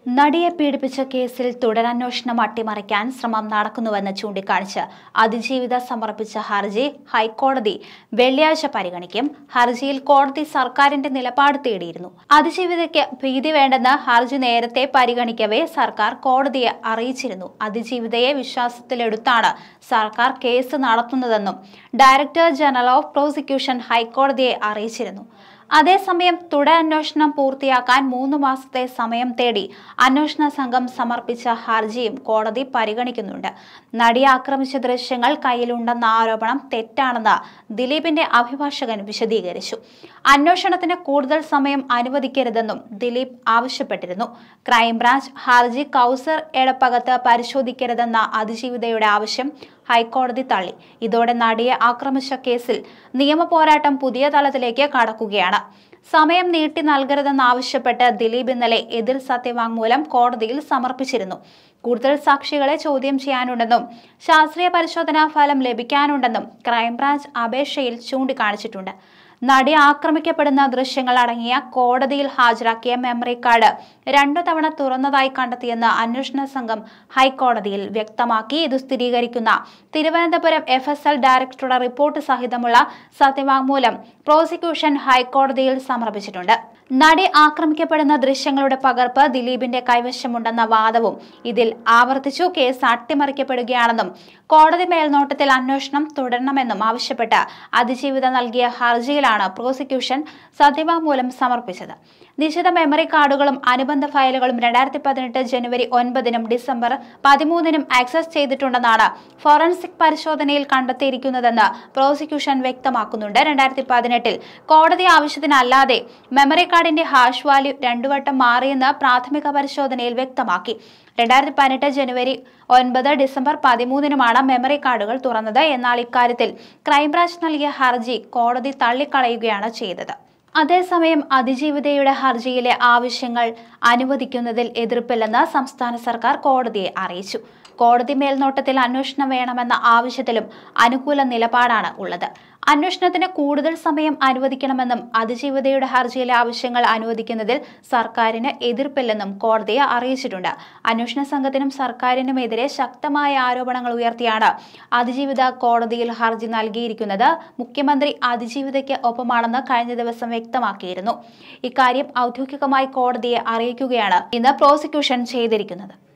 നടിയെ പീഡിപ്പിച്ച കേസിൽ തുടരന്വേഷണം അട്ടിമറിക്കാൻ ശ്രമം നടക്കുന്നുവെന്ന് ചൂണ്ടിക്കാണിച്ച് അതിജീവിത സമർപ്പിച്ച ഹർജി ഹൈക്കോടതി വെള്ളിയാഴ്ച പരിഗണിക്കും ഹർജിയിൽ കോടതി സർക്കാരിന്റെ നിലപാട് തേടിയിരുന്നു അതിജീവിതയ്ക്ക് ഭീതി വേണ്ടെന്ന് ഹർജി നേരത്തെ പരിഗണിക്കവേ സർക്കാർ കോടതിയെ അറിയിച്ചിരുന്നു അതിജീവിതയെ വിശ്വാസത്തിലെടുത്താണ് സർക്കാർ കേസ് നടത്തുന്നതെന്നും ഡയറക്ടർ ജനറൽ ഓഫ് പ്രോസിക്യൂഷൻ ഹൈക്കോടതിയെ അറിയിച്ചിരുന്നു അതേസമയം തുടരന്വേഷണം പൂർത്തിയാക്കാൻ മൂന്ന് മാസത്തെ സമയം തേടി അന്വേഷണ സംഘം സമർപ്പിച്ച ഹർജിയും കോടതി പരിഗണിക്കുന്നുണ്ട് നടിയെ ആക്രമിച്ച ദൃശ്യങ്ങൾ കയ്യിലുണ്ടെന്ന ആരോപണം തെറ്റാണെന്ന് ദിലീപിന്റെ അഭിഭാഷകൻ വിശദീകരിച്ചു അന്വേഷണത്തിന് കൂടുതൽ സമയം അനുവദിക്കരുതെന്നും ദിലീപ് ആവശ്യപ്പെട്ടിരുന്നു ക്രൈംബ്രാഞ്ച് ഹർജി കൗസർ എടപ്പകത്ത് പരിശോധിക്കരുതെന്ന അതിജീവിതയുടെ ആവശ്യം ഹൈക്കോടതി തള്ളി ഇതോടെ നടിയെ ആക്രമിച്ച കേസിൽ നിയമ പോരാട്ടം പുതിയ തലത്തിലേക്ക് കടക്കുകയാണ് സമയം നീട്ടി നൽകരുതെന്നാവശ്യപ്പെട്ട് ദിലീപ് ഇന്നലെ എതിർ സത്യവാങ്മൂലം കോടതിയിൽ സമർപ്പിച്ചിരുന്നു കൂടുതൽ സാക്ഷികളെ ചോദ്യം ചെയ്യാനുണ്ടെന്നും ശാസ്ത്രീയ പരിശോധനാ ഫലം ലഭിക്കാനുണ്ടെന്നും ക്രൈംബ്രാഞ്ച് അപേക്ഷയിൽ ചൂണ്ടിക്കാണിച്ചിട്ടുണ്ട് നടി ആക്രമിക്കപ്പെടുന്ന ദൃശ്യങ്ങൾ അടങ്ങിയ കോടതിയിൽ ഹാജരാക്കിയ മെമ്മറി കാർഡ് രണ്ടു തവണ തുറന്നതായി കണ്ടെത്തിയെന്ന് അന്വേഷണ സംഘം ഹൈക്കോടതിയിൽ വ്യക്തമാക്കി ഇത് സ്ഥിരീകരിക്കുന്ന തിരുവനന്തപുരം എഫ് എസ് എൽ ഡയറക്ടറുടെ റിപ്പോർട്ട് സഹിതമുള്ള സത്യവാങ്മൂലം പ്രോസിക്യൂഷൻ ഹൈക്കോടതിയിൽ സമർപ്പിച്ചിട്ടുണ്ട് നടി ആക്രമിക്കപ്പെടുന്ന ദൃശ്യങ്ങളുടെ പകർപ്പ് ദിലീപിന്റെ കൈവശമുണ്ടെന്ന വാദവും ഇതിൽ ആവർത്തിച്ചു കേസ് അട്ടിമറിക്കപ്പെടുകയാണെന്നും കോടതി മേൽനോട്ടത്തിൽ അന്വേഷണം തുടരണമെന്നും ആവശ്യപ്പെട്ട് അതിജീവിത നൽകിയ ഹർജിയിലാണ് പ്രോസിക്യൂഷൻ സത്യവാങ്മൂലം സമർപ്പിച്ചത് നിശ്ചിത മെമ്മറി കാർഡുകളും അനുബന്ധ ഫയലുകളും രണ്ടായിരത്തി പതിനെട്ട് ജനുവരി ഒൻപതിനും ഡിസംബർ പതിമൂന്നിനും ആക്സസ് ചെയ്തിട്ടുണ്ടെന്നാണ് ഫോറൻസിക് പരിശോധനയിൽ കണ്ടെത്തിയിരിക്കുന്നതെന്ന് പ്രോസിക്യൂഷൻ വ്യക്തമാക്കുന്നുണ്ട് രണ്ടായിരത്തി പതിനെട്ടിൽ കോടതി ആവശ്യത്തിനല്ലാതെ മെമ്മറി കാർഡിന്റെ ഹാഷ് വാല്യൂ രണ്ടു വട്ടം മാറിയെന്ന് പ്രാഥമിക പരിശോധനയിൽ വ്യക്തമാക്കി രണ്ടായിരത്തി പതിനെട്ട് ജനുവരി ഒൻപത് ഡിസംബർ പതിമൂന്നിനുമാണ് മെമ്മറി കാർഡുകൾ തുറന്നത് എന്നാൽ ഇക്കാര്യത്തിൽ ക്രൈംബ്രാഞ്ച് നൽകിയ ഹർജി കോടതി തള്ളിക്കളയുകയാണ് ചെയ്തത് അതേസമയം അതിജീവിതയുടെ ഹർജിയിലെ ആവശ്യങ്ങൾ അനുവദിക്കുന്നതിൽ എതിർപ്പില്ലെന്ന് സംസ്ഥാന സർക്കാർ കോടതിയെ അറിയിച്ചു കോടതി മേൽനോട്ടത്തിൽ അന്വേഷണം വേണമെന്ന ആവശ്യത്തിലും അനുകൂല നിലപാടാണ് ഉള്ളത് അന്വേഷണത്തിന് കൂടുതൽ സമയം അനുവദിക്കണമെന്നും അതിജീവിതയുടെ ഹർജിയിലെ ആവശ്യങ്ങൾ അനുവദിക്കുന്നതിൽ സർക്കാരിന് എതിർപ്പില്ലെന്നും കോടതിയെ അറിയിച്ചിട്ടുണ്ട് അന്വേഷണ സംഘത്തിനും സർക്കാരിനുമെതിരെ ശക്തമായ ആരോപണങ്ങൾ ഉയർത്തിയാണ് അതിജീവിത കോടതിയിൽ ഹർജി നൽകിയിരിക്കുന്നത് മുഖ്യമന്ത്രി അതിജീവിതയ്ക്ക് ഒപ്പമാണെന്ന് കഴിഞ്ഞ ദിവസം വ്യക്തമാക്കിയിരുന്നു ഇക്കാര്യം ഔദ്യോഗികമായി കോടതിയെ അറിയിക്കുകയാണ് ഇന്ന് പ്രോസിക്യൂഷൻ ചെയ്തിരിക്കുന്നത്